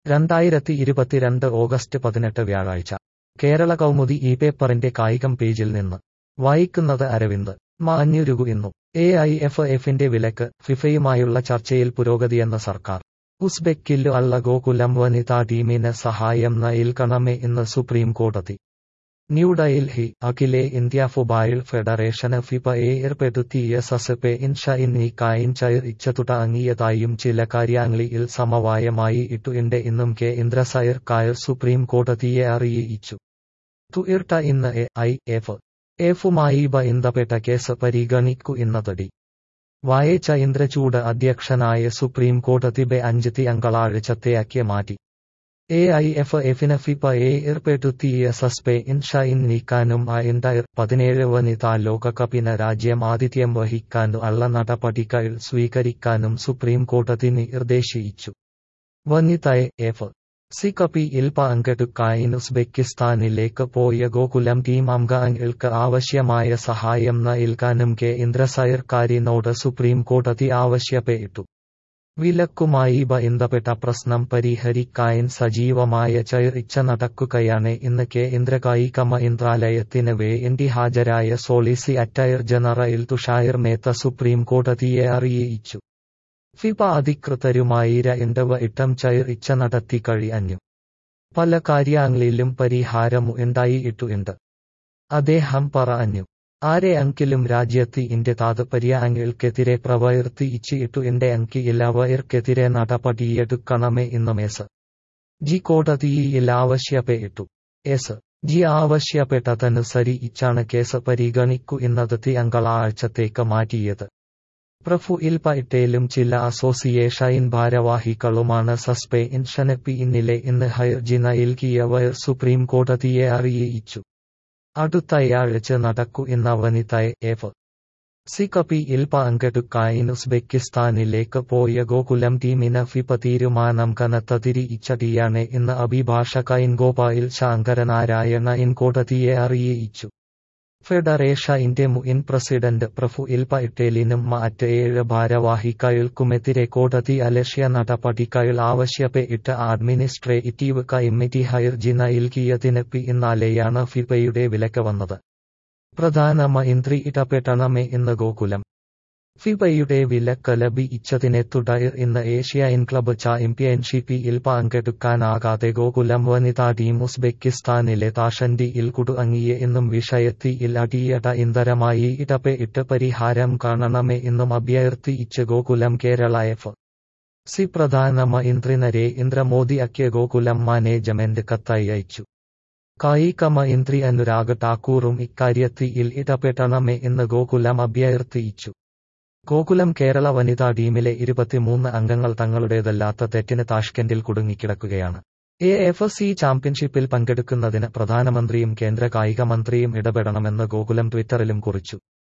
രണ്ടായിരത്തി ഇരുപത്തിരണ്ട് ഓഗസ്റ്റ് പതിനെട്ട് വ്യാഴാഴ്ച കേരള കൗമുദി ഈ പേപ്പറിന്റെ കായികം പേജിൽ നിന്ന് വായിക്കുന്നത് അരവിന്ദ് മാഞ്ഞുരുകു എന്നു എ ഐ എഫ് എഫിന്റെ വിലക്ക് ഫിഫയുമായുള്ള ചർച്ചയിൽ പുരോഗതിയെന്ന സർക്കാർ ഉസ്ബെക്കില്ലു അള്ള ഗോകുലം വനിതാ ടീമിന് സഹായം നൽകണമേ ഇന്ന് സുപ്രീം കോടതി ന്യൂഡൽഹി അഖിലേ ഇന്ത്യ ഫുട്ബോൾ ഫെഡറേഷന് ഫിഫ ഏർപ്പെടുത്തിയ സസ്പെ ഇൻഷ എന്നീ കായിൻചയർ ഇച്ഛതുടങ്ങിയതായും ചില കാര്യങ്ങളിൽ സമവായമായി ഇട്ടുinde ഇന്നും കേന്ദ്ര സർക്കാർ സുപ്രീം കോടതിയെ അറിയിച്ചു തുയിർട്ട ഇന്ന് എ ഐ എഫ് എഫുമായി ബന്ധപ്പെട്ട കേസ് പരിഗണിക്കു എന്നതടി വായിച്ച ഇന്ദ്രചൂഡ് അധ്യക്ഷനായ സുപ്രീം കോടതി ബെ അഞ്ച് തിങ്കളാഴ്ചത്തേക്ക് മാറ്റി എ ഐ എഫ് എഫിന് ഫിഫ ഏർപ്പെടുത്തിയ സസ്പെൻഷൻ ഷൈൻ നീക്കാനും അയൻഡയർ പതിനേഴ് വനിതാ ലോകകപ്പിന് രാജ്യം ആതിഥ്യം വഹിക്കാനും ഉള്ള നടപടികൾ സ്വീകരിക്കാനും സുപ്രീം കോടതി നിർദ്ദേശിച്ചു വനിതയെ എഫ് സി കപ്പിയിൽ പങ്കെടുക്കാൻ ഉസ്ബെക്കിസ്ഥാനിലേക്ക് പോയ ഗോകുലം ടീം അംഗങ്ങൾക്ക് ആവശ്യമായ സഹായം നൽകാനും കേന്ദ്ര സർക്കാരിനോട് സുപ്രീം കോടതി ആവശ്യപ്പെട്ടു വിലക്കുമായി ബന്ധപ്പെട്ട പ്രശ്നം പരിഹരിക്കാൻ സജീവമായ ചർച്ച നടക്കുകയാണ് ഇന്ന് കേന്ദ്ര കായിക മന്ത്രാലയത്തിന് വേണ്ടി ഹാജരായ solicitor general Tushar Mehta supreme കോടതിയെ അറിയിച്ചു ഫിഫ അധികൃതരുമായി രണ്ടവ ഇട്ടം ചർച്ച നടത്തി കഴിഞ്ഞു പല കാര്യങ്ങളിലും പരിഹാരം ഉണ്ടായിട്ടുണ്ട് അദ്ദേഹം പറഞ്ഞു ആരെയെങ്കിലും രാജ്യത്ത് ഇന്ത്യ താത്പര്യങ്ങൾക്കെതിരെ പ്രവർത്തിച്ചിട്ടുണ്ട് എങ്കിൽ അവർക്കെതിരെ നടപടിയെടുക്കണമേ എന്നും എസ് ജി കോടതിയിൽ ആവശ്യപ്പെട്ടു എസ് ജി ആവശ്യപ്പെട്ടതനുസരിച്ചാണ് കേസ് പരിഗണിക്കു എന്നത് തിങ്കളാഴ്ചത്തേക്ക് മാറ്റിയത് പ്രഫുയിൽ പൈറ്റേലും ചില അസോസിയേഷൻ ഭാരവാഹികളുമാണ് സസ്പെൻഷന് പിന്നിലെ ഇന്ന് ഹർജി നൽകിയവർ സുപ്രീം കോടതിയെ അറിയിച്ചു അടുത്തയാഴ്ച നടക്കു എന്ന വനിതയെ എഫ് സി കപ്പിയിൽ പങ്കെടുക്കാൻ ഉസ്ബെക്കിസ്ഥാനിലേക്ക് പോയ ഗോകുലം ടീമിന് ഫിഫ തീരുമാനം കനത്ത തിരിച്ചടിയാണ് ഇന്ന് അഭിഭാഷകൻ ഗോപാൽ ശങ്കരനാരായണൻ കോടതിയെ അറിയിച്ചു ഫെഡറേഷന്റെ മുൻ പ്രസിഡന്റ് പ്രഫുൽ പട്ടേലിനും മറ്റ് ഏഴ് ഭാരവാഹികൾക്കുമെതിരെ കോടതി അലക്ഷ്യ നടപടികൾ ആവശ്യപ്പെട്ട് അഡ്മിനിസ്ട്രേറ്റീവ് കമ്മിറ്റി ഹർജി നൽകിയതിന് പിന്നാലെയാണ് ഫിഫയുടെ വിലക്ക് വന്നത് പ്രധാനമന്ത്രി ഇടപെടണമേ എന്ന് ഗോകുലം ഫിഫയുടെ വിലക്ക് ലഭിച്ചതിനെ തുടർ ഇന്ന് ഏഷ്യൻ ക്ലബ് ചാമ്പ്യൻഷിപ്പിൽ പങ്കെടുക്കാനാകാതെ ഗോകുലം വനിതാ ടീം ഉസ്ബെക്കിസ്ഥാനിലെ താഷന്റിയിൽ കുടുങ്ങിയ എന്നും വിഷയത്തിൽ അടിയടന്തരമായി ഇടപെട്ട് പരിഹാരം കാണണമേ എന്നും അഭ്യർത്ഥിച്ച് ഗോകുലം കേരള എഫ് സി പ്രധാനമന്ത്രി നരേന്ദ്രമോദിക്ക് ഗോകുലം മാനേജ്മെന്റ് കത്തയച്ചു കായിക മന്ത്രി അനുരാഗ് ഠാക്കൂറും ഇക്കാര്യത്തിൽ ഇടപെടണമേ എന്ന് ഗോകുലം അഭ്യർത്ഥിച്ചു ഗോകുലം കേരള വനിതാ ടീമിലെ ഇരുപത്തിമൂന്ന് അംഗങ്ങൾ തങ്ങളുടേതല്ലാത്ത തെറ്റിന് താഷ്കെൻഡിൽ കുടുങ്ങിക്കിടക്കുകയാണ് എ എഫ് സി ചാമ്പ്യൻഷിപ്പിൽ പങ്കെടുക്കുന്നതിന് പ്രധാനമന്ത്രിയും കേന്ദ്ര കായിക മന്ത്രിയും ഇടപെടണമെന്ന് ഗോകുലം ട്വിറ്ററിലും കുറിച്ചു